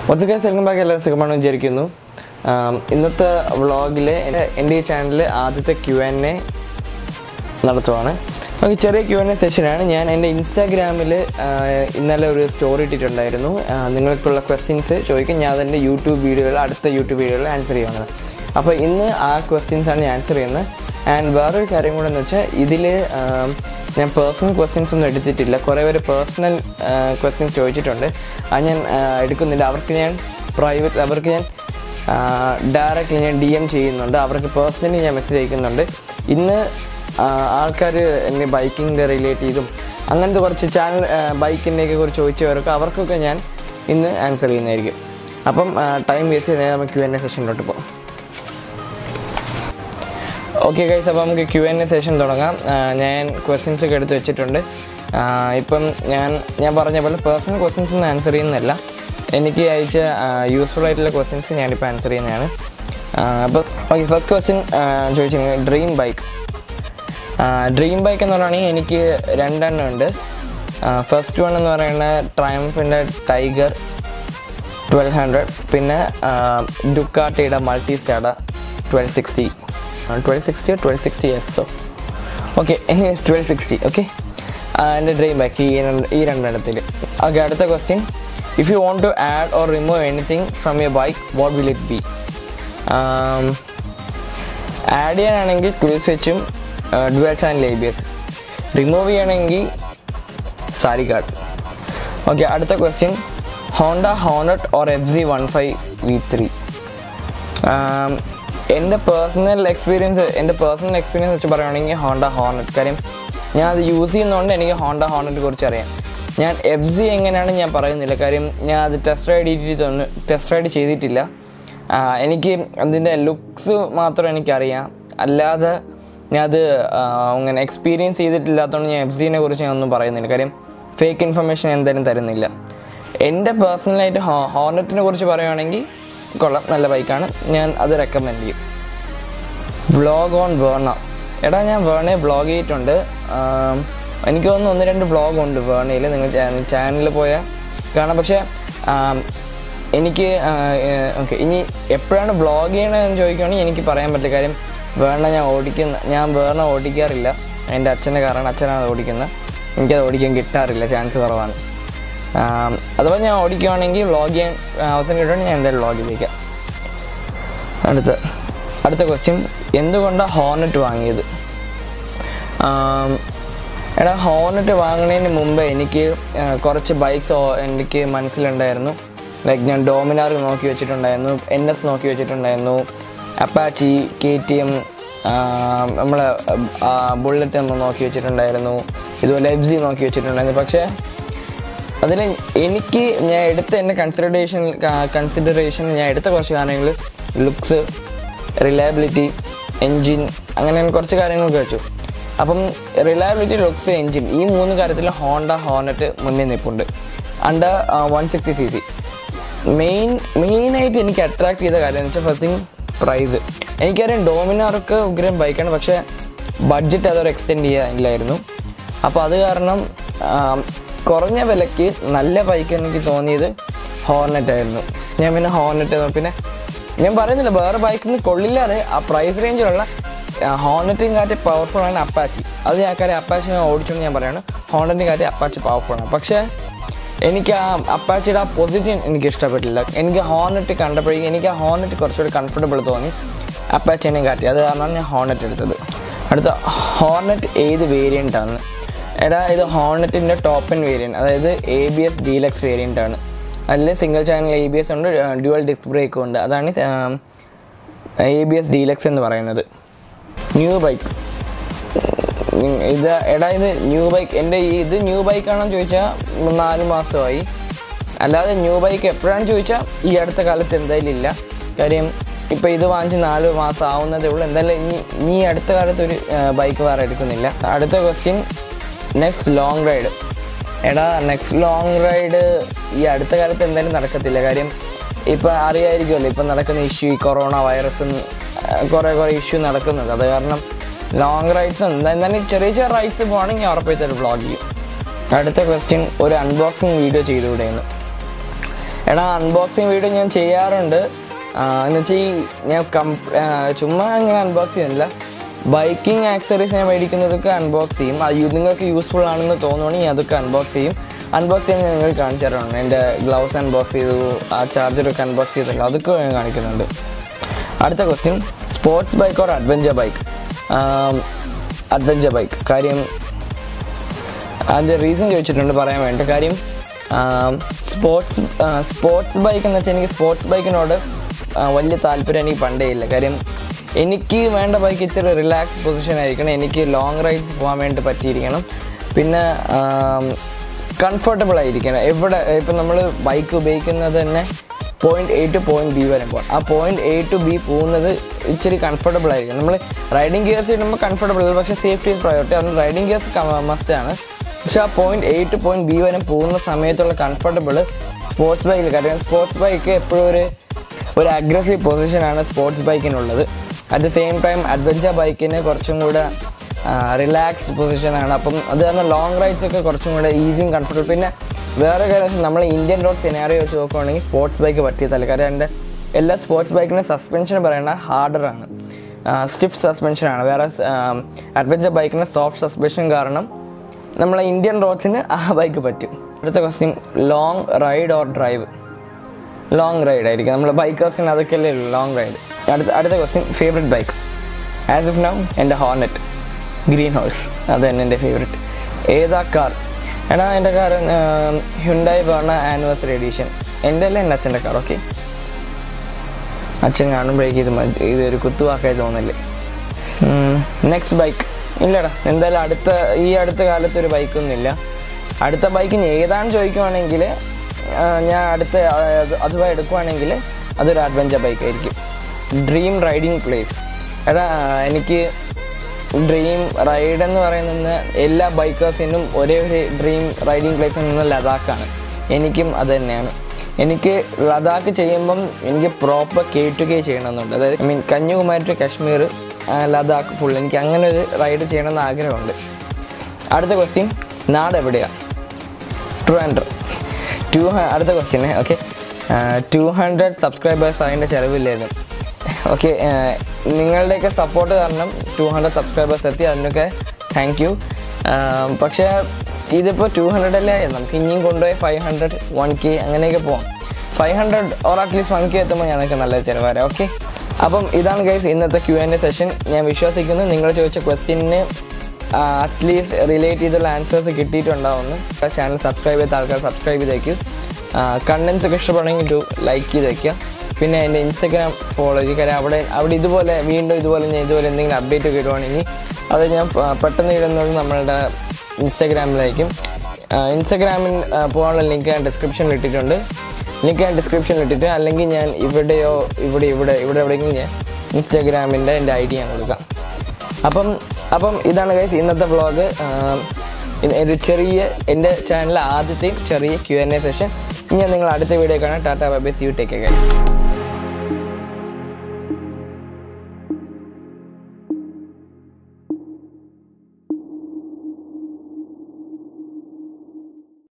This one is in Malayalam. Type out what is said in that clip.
ഒച്ചക്കെ വെൽക്കം ബാക്ക് എല്ലാവരും സുഖമാണെന്ന് വിചാരിക്കുന്നു ആം, ഇന്നത്തെ വ്ളോഗിൽ എൻ്റെ ഈ ചാനലിൽ ആദ്യത്തെ ക്യു എൻ എ നടത്തുവാണ് ഒരു ചെറിയ ക്യു എൻ എ സെഷനാണ് ഞാൻ എൻ്റെ ഇൻസ്റ്റാഗ്രാമിൽ ഇന്നലെ ഒരു സ്റ്റോറി ഇട്ടിട്ടുണ്ടായിരുന്നു ആ, നിങ്ങൾക്കുള്ള ക്വസ്റ്റ്യൻസ് ചോദിക്കും ഞാൻ അതിൻ്റെ യൂട്യൂബ് വീഡിയോകൾ അടുത്ത യൂട്യൂബ് വീഡിയോകളിൽ ആൻസർ ചെയ്യുന്നത് അപ്പോൾ ഇന്ന് ആ ക്വസ്റ്റ്യൻസ് ആണ് ഞാൻ ആൻസർ ചെയ്യുന്നത് ആൻഡ് വേറൊരു കാര്യം കൂടെ എന്ന് വെച്ചാൽ ഇതിൽ ഞാൻ പേഴ്സണൽ ക്വസ്റ്റ്യൻസ് ഒന്നും എടുത്തിട്ടില്ല കുറേ പേര് പേഴ്സണൽ ക്വസ്റ്റ്യൻസ് ചോദിച്ചിട്ടുണ്ട് അത് ഞാൻ ആ, എടുക്കുന്നില്ല അവർക്ക് ഞാൻ പ്രൈവറ്റ് അവർക്ക് ഞാൻ ഡയറക്റ്റ്ലി ഞാൻ ഡി എം ചെയ്യുന്നുണ്ട് അവർക്ക് പേഴ്സണലി ഞാൻ മെസ്സേജ് അയക്കുന്നുണ്ട് ഇന്ന് ആൾക്കാർ എന്നെ ബൈക്കിങ്ങിൻ്റെ റിലേറ്റ് ചെയ്തും അങ്ങനത്തെ കുറച്ച് ചാനൽ ബൈക്കിൻ്റെയൊക്കെ കുറിച്ച് ചോദിച്ചവർക്ക് അവർക്കൊക്കെ ഞാൻ ഇന്ന് ആൻസർ ചെയ്യുന്നതായിരിക്കും അപ്പം ടൈം വേസ്റ്റ് ചെയ്ത് നമുക്ക് ക്യു എൻ എ സെഷനിലോട്ട് പോകാം ഓക്കെ ഗൈസ് അപ്പോൾ നമുക്ക് ക്യു എൻ എ സെഷൻ തുടങ്ങാം ആ, ഞാൻ ക്വസ്റ്റ്യൻസ് ഒക്കെ എടുത്ത് വെച്ചിട്ടുണ്ട് ആ, ഇപ്പം ഞാൻ ഞാൻ പറഞ്ഞ പോലെ പേഴ്സണൽ ക്വസ്റ്റ്യൻസ് ഒന്നും ആൻസർ ചെയ്യുന്നില്ല എനിക്ക് അയച്ച യൂസ്ഫുൾ ആയിട്ടുള്ള ക്വസ്റ്റ്യൻസ് ഞാനിപ്പോൾ ആൻസർ ചെയ്യുന്നതാണ് ആ, അപ്പോൾ ഓക്കെ ഫസ്റ്റ് ക്വസ്റ്റ്യൻ ചോദിച്ചിരുന്നത് ഡ്രീം ബൈക്ക് ഡ്രീം ബൈക്ക് എന്ന് പറയുകയാണെങ്കിൽ എനിക്ക് രണ്ടെണ്ണം ഉണ്ട് ഫസ്റ്റ് വൺ എന്ന് പറയുന്നത് ട്രയംഫിൻ്റെ ടൈഗർ ട്വൽവ് ഹൺഡ്രഡ് പിന്നെ ഡുക്കാട്ടിയുടെ Multistrada twelve sixty twelve സിക്സ്റ്റിയോ ട്വൽവ് സിക്സ്റ്റി എസ്സോ ഓക്കെ ട്വൽവ് സിക്സ്റ്റി ഓക്കെ എൻ്റെ ഡ്രീം ബാക്ക് ഈ രണ്ട് ഈ രണ്ടെണ്ണത്തിൽ ഓക്കെ അടുത്ത question if you want to add or remove anything from your bike what will it be add ചെയ്യാനാണെങ്കിൽ ക്രൂസ് വെച്ചും dual channel A B S remove ചെയ്യണമെങ്കിൽ സാരി കാർഡ് ഓക്കെ അടുത്ത question Honda Hornet or F C one five V three എൻ്റെ പേഴ്സണൽ എക്സ്പീരിയൻസ് എൻ്റെ പേഴ്സണൽ എക്സ്പീരിയൻസ് വെച്ച് പറയുകയാണെങ്കിൽ ഹോണ്ട ഹോണറ്റ് കാര്യം ഞാൻ അത് യൂസ് ചെയ്യുന്നതുകൊണ്ട് എനിക്ക് ഹോണ്ട ഹോണറ്റ് കുറിച്ച് അറിയാം ഞാൻ എഫ് സി എങ്ങനെയാണ് ഞാൻ പറയുന്നില്ല കാര്യം ഞാൻ അത് ടെസ്റ്റ് റൈഡ് ചെയ്തിട്ടൊന്ന് ടെസ്റ്റ് റൈഡ് ചെയ്തിട്ടില്ല ആ, എനിക്ക് അതിൻ്റെ ലുക്സ് മാത്രം എനിക്കറിയാം അല്ലാതെ ഞാൻ അത് ആ, അങ്ങനെ എക്സ്പീരിയൻസ് ചെയ്തിട്ടില്ലാത്തതുകൊണ്ട് ഞാൻ എഫ് സിനെ കുറിച്ച് ഞാൻ ഒന്നും പറയുന്നില്ല കാര്യം ഫേക്ക് ഇൻഫർമേഷൻ എന്തായാലും തരുന്നില്ല എൻ്റെ പേഴ്സണലായിട്ട് ഹോ ഹോർണറ്റിനെ കുറിച്ച് പറയുകയാണെങ്കിൽ കൊള്ളാം നല്ല ബൈക്കാണ് ഞാൻ അത് റെക്കമെൻഡ് ചെയ്യും വ്ളോഗ് ഓൺ വേർണ എടാ ഞാൻ വേണേ വ്ളോഗ് ചെയ്തിട്ടുണ്ട് ആം, എനിക്ക് തോന്നുന്നു ഒന്ന് രണ്ട് വ്ളോഗ് ഉണ്ട് വേണയിൽ നിങ്ങൾ ചാനലിൽ പോയാൽ കാണാം പക്ഷേ ആം, എനിക്ക് ഓക്കെ ഇനി എപ്പോഴാണ് വ്ളോഗ് ചെയ്യണമെന്ന് ചോദിക്കുകയാണെങ്കിൽ എനിക്ക് പറയാൻ പറ്റില്ല കാര്യം വേണ ഞാൻ ഓടിക്കുന്ന ഞാൻ വേണ ഓടിക്കാറില്ല എൻ്റെ അച്ഛൻ്റെ കാരണം അച്ഛനാണ് അത് ഓടിക്കുന്നത് എനിക്കത് ഓടിക്കാൻ കിട്ടാറില്ല ചാൻസ് കുറവാണ് ആം, അഥവാ ഞാൻ ഓടിക്കുവാണെങ്കിൽ വ്ളോഗ് ചെയ്യാൻ അവസരം കിട്ടുവാണെങ്കിൽ ഞാൻ എന്തായാലും വ്ളോഗ് ചെയ്തേക്കാം അടുത്ത അടുത്ത ക്വസ്റ്റ്യൻ എന്തുകൊണ്ടാണ് ഹോർണറ്റ് വാങ്ങിയത് ആം, എടാ ഹോർണറ്റ് വാങ്ങുന്നതിന് മുമ്പ് എനിക്ക് ആ, കുറച്ച് ബൈക്സ് എനിക്ക് മനസ്സിലുണ്ടായിരുന്നു ലൈക്ക് ഞാൻ ഡോമിനാർ നോക്കി വെച്ചിട്ടുണ്ടായിരുന്നു എൻ എസ് നോക്കി വെച്ചിട്ടുണ്ടായിരുന്നു അപ്പാച്ചി കെ ടി എം നമ്മളെ ബുള്ളറ്റ് നമ്മൾ നോക്കി വെച്ചിട്ടുണ്ടായിരുന്നു ഇതുപോലെ എഫ് സി നോക്കി വെച്ചിട്ടുണ്ടായിരുന്നു പക്ഷേ അതിൽ എനിക്ക് ഞാൻ എടുത്ത എൻ്റെ കൺസിഡറേഷൻ കൺസിഡറേഷൻ ഞാൻ എടുത്ത കുറച്ച് കാര്യങ്ങൾ ലുക്സ് റിലയബിലിറ്റി എൻജിൻ അങ്ങനെ കുറച്ച് കാര്യങ്ങളൊക്കെ വെച്ചു അപ്പം റിലയബിലിറ്റി ലുക്സ് എൻജിൻ ഈ മൂന്ന് കാര്യത്തിൽ ഹോണ്ട ഹോണറ്റ് മുന്നിൽ നിൽപ്പുണ്ട് under one sixty C C main മെയിനായിട്ട് എനിക്ക് അട്രാക്ട് ചെയ്ത കാര്യം എന്ന് വെച്ചാൽ ഫസ്റ്റിങ് പ്രൈസ് എനിക്കറിയാം ഡോമിനാർക്ക് ഉഗ്രം ബൈക്കാണ് പക്ഷേ ബഡ്ജറ്റ് അതൊരു എക്സ്റ്റെൻഡ് ചെയ്യാനില്ലായിരുന്നു അപ്പോൾ അത് കാരണം ആം, കുറഞ്ഞ വിലയ്ക്ക് നല്ല ബൈക്ക് എനിക്ക് തോന്നിയത് ഹോർനെറ്റ് ആയിരുന്നു ഞാൻ പിന്നെ ഹോർനെറ്റ് പിന്നെ ഞാൻ പറയുന്നില്ല വേറെ ബൈക്കൊന്നും കൊള്ളില്ലാതെ ആ പ്രൈസ് റേഞ്ചിലുള്ള ഹോർനെറ്റിൻ കാറ്റ് പവർഫുൾ ആണ് അപ്പാച്ചി അത് ഞാൻ കാര്യം അപ്പാച്ചി ഞാൻ ഓടിച്ചോണ്ട് ഞാൻ പറയാണ് ഹോർനെറ്റിൻ കാറ്റ് അപ്പാച്ചി പവർഫുൾ ആണ് പക്ഷേ എനിക്ക് ആ അപ്പാച്ചിയുടെ ആ പൊസിഷൻ എനിക്ക് ഇഷ്ടപ്പെട്ടില്ല എനിക്ക് ഹോർനെറ്റ് കണ്ടപ്പോഴേക്കും എനിക്ക് ആ ഹോർനെറ്റ് കുറച്ചുകൂടി കംഫർട്ടബിൾ തോന്നി അപ്പാച്ചിനെ കാറ്റി അത് കാരണമാണ് ഞാൻ ഹോർനെറ്റ് എടുത്തത് അടുത്ത ഹോർനെറ്റ് ഏത് വേരിയൻ്റ് ആണ് എടാ ഇത് ഹോർനെറ്റിൻ്റെ ടോപ്പ് എൻ വേരിയൻറ്റ് അതായത് A B S deluxe variant ആണ് അതിൽ single channel A B S ഉണ്ട് ഡ്യുവൽ ഡിസ്ക് ബ്രേക്കും ഉണ്ട് അതാണ് എ ബി എസ് ഡീലക്സ് എന്ന് പറയുന്നത് ന്യൂ ബൈക്ക് ഇത് എടാ ഇത് ന്യൂ ബൈക്ക് എൻ്റെ ഈ ഇത് ന്യൂ ബൈക്കാണെന്ന് ചോദിച്ചാൽ നാല് മാസമായി അല്ലാതെ ന്യൂ ബൈക്ക് എപ്പോഴാണ് ചോദിച്ചാൽ ഈ അടുത്ത കാലത്ത് എന്തായാലും ഇല്ല കാര്യം ഇപ്പോൾ ഇത് വാങ്ങിച്ച് നാല് മാസം ആവുന്നതേ ഉള്ളൂ എന്തായാലും ഇനി ഇനി ഈ അടുത്ത കാലത്ത് ഒരു ബൈക്ക് വേറെ എടുക്കുന്നില്ല അടുത്ത ക്വസ്റ്റ്യൻ നെക്സ്റ്റ് ലോങ് റൈഡ് എടാ നെക്സ്റ്റ് ലോങ് റൈഡ് ഈ അടുത്ത കാലത്ത് എന്തായാലും നടക്കത്തില്ല കാര്യം ഇപ്പം അറിയായിരിക്കുമല്ലോ ഇപ്പം നടക്കുന്ന ഇഷ്യൂ ഈ കൊറോണ വൈറസും കുറേ കുറേ ഇഷ്യൂ നടക്കുന്നത് അത് കാരണം ലോങ് റൈഡ്സ് ഉണ്ട് എന്തായാലും ചെറിയ ചെറിയ റൈഡ്സ് പോകണമെങ്കിൽ ഞാൻ ഉറപ്പായിട്ട് ഒരു വ്ളോഗ് ചെയ്യും അടുത്ത ക്വസ്റ്റ്യൻ ഒരു അൺബോക്സിങ് വീഡിയോ ചെയ്തുകൂടെയെന്ന് എടാ അൺബോക്സിങ് വീഡിയോ ഞാൻ ചെയ്യാറുണ്ട് എന്ന് വെച്ചാൽ ഈ ഞാൻ കം ആ, ചുമ്മാ അങ്ങനെ അൺബോക്സ് ചെയ്യുന്നില്ല ബൈക്കിംഗ് ആക്സറീസ് ഞാൻ മേടിക്കുന്നതൊക്കെ അൺബോക്സ് ചെയ്യും അത് യു- നിങ്ങൾക്ക് യൂസ്ഫുൾ ആണെന്ന് തോന്നുവാണെങ്കിൽ അതൊക്കെ അൺബോക്സ് ചെയ്യും അൺബോക്സ് ചെയ്യാൻ ഞാൻ നിങ്ങൾ കാണിച്ചു തരാറുണ്ട് എൻ്റെ ഗ്ലൗസ് അൺബോക്സ് ചെയ്തു ആ ചാർജറൊക്കെ അൺബോക്സ് ചെയ്തല്ലോ അതൊക്കെ ഞാൻ കാണിക്കുന്നുണ്ട് അടുത്ത question sports bike or adventure bike adventure bike കാര്യം അതിൻ്റെ റീസൺ ചോദിച്ചിട്ടുണ്ട് പറയാൻ വേണ്ടി കാര്യം സ്പോർട്സ് സ്പോർട്സ് ബൈക്ക് എന്ന് വെച്ചാൽ എനിക്ക് സ്പോർട്സ് ബൈക്കിനോട് ആ, വലിയ താല്പര്യം എനിക്ക് പണ്ടേ ഇല്ല കാര്യം എനിക്ക് വേണ്ട ബൈക്ക് ഇത്തിരി റിലാക്സ് പൊസിഷൻ ആയിരിക്കണം എനിക്ക് ലോങ് റൈഡ്സ് പോകാൻ വേണ്ടി പറ്റിയിരിക്കണം പിന്നെ കംഫർട്ടബിൾ ആയിരിക്കണം എവിടെ ഇപ്പം നമ്മൾ ബൈക്ക് ഉപയോഗിക്കുന്നത് തന്നെ point A to point B വരെ പോകാം ആ പോയിന്റ് എ ടു ബി പോകുന്നത് ഇച്ചിരി കംഫർട്ടബിൾ ആയിരിക്കും നമ്മൾ റൈഡിങ് ഗിയേഴ്സ് ഇടുമ്പോൾ കംഫർട്ടബിൾ പക്ഷേ സേഫ്റ്റി പ്രയോറിറ്റി അതുകൊണ്ട് റൈഡിങ് ഗിയേഴ്സ് മസ്റ്റ് ആണ് പക്ഷെ ആ point A to point B വരെ പോകുന്ന സമയത്തുള്ള കംഫർട്ടബിൾ സ്പോർട്സ് ബൈക്കിൽ കാര്യം സ്പോർട്സ് ബൈക്ക് എപ്പോഴും ഒരു ഒരു അഗ്രസീവ് പൊസിഷനാണ് സ്പോർട്സ് ബൈക്കിനുള്ളത് at the same time adventure ബൈക്കിന് കുറച്ചും കൂടെ റിലാക്സ്ഡ് പൊസിഷനാണ് അപ്പം അത് കാരണം ലോങ് റൈഡ്സ് ഒക്കെ കുറച്ചും കൂടെ ഈസിയും കംഫർട്ടബിൾ പിന്നെ വേറെ കാര്യം വെച്ചാൽ നമ്മൾ ഇന്ത്യൻ റോഡ് സിനാറിയോ വെച്ച് നോക്കുകയാണെങ്കിൽ സ്പോർട്സ് ബൈക്ക് പറ്റിയതല്ല കാര്യം എൻ്റെ എല്ലാ സ്പോർട്സ് ബൈക്കിനും സസ്പെൻഷൻ പറയുന്നത് ഹാർഡറാണ് സ്റ്റിഫ് സസ്പെൻഷനാണ് വേറെ അഡ്വഞ്ചർ ബൈക്കിന് സോഫ്റ്റ് സസ്പെൻഷൻ കാരണം നമ്മളെ ഇന്ത്യൻ റോഡ്സിന് ആ ബൈക്ക് പറ്റും അടുത്ത question long ride or drive long ride ആയിരിക്കും നമ്മൾ ബൈക്കേഴ്സിന് അതൊക്കെയല്ലേ ഉള്ളൂ ലോങ് റൈഡ് അടുത്ത അടുത്ത question favourite bike as of now എൻ്റെ ഹോർനെറ്റ് ഗ്രീൻ ഹോഴ്സ് അത് തന്നെ എൻ്റെ ഫേവറേറ്റ് ഏതാ കാർ എടാ എൻ്റെ കാർ ഹ്യുണ്ടായി പറഞ്ഞ ആനിവേഴ്സറി എഡീഷൻ എൻ്റെ അല്ല എൻ്റെ അച്ഛൻ്റെ കാർ ഓക്കെ അച്ഛൻ കാണുമ്പോഴേക്കും ഇത് മതി- ഇതൊരു കുത്തുവാക്കായി തോന്നില്ലേ നെക്സ്റ്റ് ബൈക്ക് ഇല്ലടാ എന്തായാലും അടുത്ത ഈ അടുത്ത കാലത്ത് ഒരു ബൈക്കൊന്നും ഇല്ല അടുത്ത ബൈക്ക് ഏതാണെന്ന് ചോദിക്കുവാണെങ്കിൽ ഞാൻ അടുത്ത ആ, അത് അഥവാ എടുക്കുവാണെങ്കിൽ അതൊരു അഡ്വഞ്ചർ ബൈക്ക് ആയിരിക്കും ഡ്രീം റൈഡിങ് പ്ലേസ് എടാ എനിക്ക് ഡ്രീം റൈഡ് എന്ന് പറയുന്നത് എല്ലാ ബൈക്കേഴ്സിനും ഒരേ ഒരു ഡ്രീം റൈഡിങ് പ്ലേസ് എന്ന് ലഡാക്കാണ് എനിക്കും അത് തന്നെയാണ് എനിക്ക് ലഡാക്ക് ചെയ്യുമ്പം എനിക്ക് പ്രോപ്പർ കെ ടു കെ ചെയ്യണമെന്നുണ്ട് അതായത് I mean Kanyakumari to Kashmir ആ, ലഡാക്ക് ഫുൾ എനിക്ക് അങ്ങനെ ഒരു റൈഡ് ചെയ്യണമെന്ന് ആഗ്രഹമുണ്ട് അടുത്ത ക്വസ്റ്റ്യൻ നാട് എവിടെയാണ് ട്രിവാൻഡ്രം ടു അടുത്ത question okay two hundred subscribers അതിൻ്റെ ചിലവില്ലായിരുന്നു ഓക്കെ നിങ്ങളുടെയൊക്കെ സപ്പോർട്ട് കാരണം ടു ഹൺഡ്രഡ് സബ്സ്ക്രൈബേഴ്സ് എത്തി അതിനൊക്കെ താങ്ക് യു പക്ഷേ ഇതിപ്പോൾ ടു ഹൺഡ്രഡ് അല്ലേ നമുക്ക് ഇനിയും കൊണ്ടുപോയി ഫൈവ് ഹൺഡ്രഡ് വൺ കെ അങ്ങനെയൊക്കെ പോവാം five hundred or at least one K എത്തുമ്പോൾ ഞാനൊക്കെ നല്ല ചിലവാരാം ഓക്കെ അപ്പം ഇതാണ് ഗൈസ് ഇന്നത്തെ ക്യു എൻ എ സെഷൻ ഞാൻ വിശ്വസിക്കുന്നു നിങ്ങൾ ചോദിച്ച ക്വസ്റ്റ്യന് അറ്റ്ലീസ്റ്റ് റിലേറ്റ് ചെയ്തുള്ള ആൻസേഴ്സ് കിട്ടിയിട്ടുണ്ടാവുന്നു ചാനൽ സബ്സ്ക്രൈബ് ചെയ്ത ആൾക്കാർ സബ്സ്ക്രൈബ് ചെയ്തേക്കും കണ്ടൻസ് ഒക്കെ ഇഷ്ടപ്പെടണമെങ്കിൽ ടു ലൈക്ക് ചെയ്ത് വയ്ക്കുക പിന്നെ എൻ്റെ ഇൻസ്റ്റഗ്രാം ഫോളോ ചെയ്യുക കാര്യം അവിടെ അവിടെ ഇതുപോലെ വീണ്ടും ഇതുപോലെ ഞാൻ ഇതുപോലെ എന്തെങ്കിലും അപ്ഡേറ്റ് ഒക്കെ ഇടുവാണെങ്കിൽ അത് ഞാൻ പ- പെട്ടെന്ന് ഇടുന്നത് നമ്മളുടെ ഇൻസ്റ്റഗ്രാമിലായിരിക്കും ഇൻസ്റ്റഗ്രാമിൽ പോകാനുള്ള ലിങ്ക് ഞാൻ ഡിസ്ക്രിപ്ഷനിൽ ഇട്ടിട്ടുണ്ട് ലിങ്ക് ഞാൻ ഡിസ്ക്രിപ്ഷനിൽ ഇട്ടിട്ട് അല്ലെങ്കിൽ ഞാൻ ഇവിടെയോ ഇവിടെ ഇവിടെ ഇവിടെ എവിടെയെങ്കിലും ഞാൻ ഇൻസ്റ്റാഗ്രാമിൻ്റെ എൻ്റെ ഐ ഡി ഞാൻ കൊടുക്കാം അപ്പം അപ്പം ഇതാണ് ഗൈസ് ഇന്നത്തെ വ്ളോഗ് ഒരു ചെറിയ എൻ്റെ ചാനലിലെ ആദ്യത്തെ ചെറിയ ക്യു എൻ എ സെഷൻ ഇനി ഞാൻ നിങ്ങൾ അടുത്ത വീഡിയോ കാണാം tata bye bye see you take guys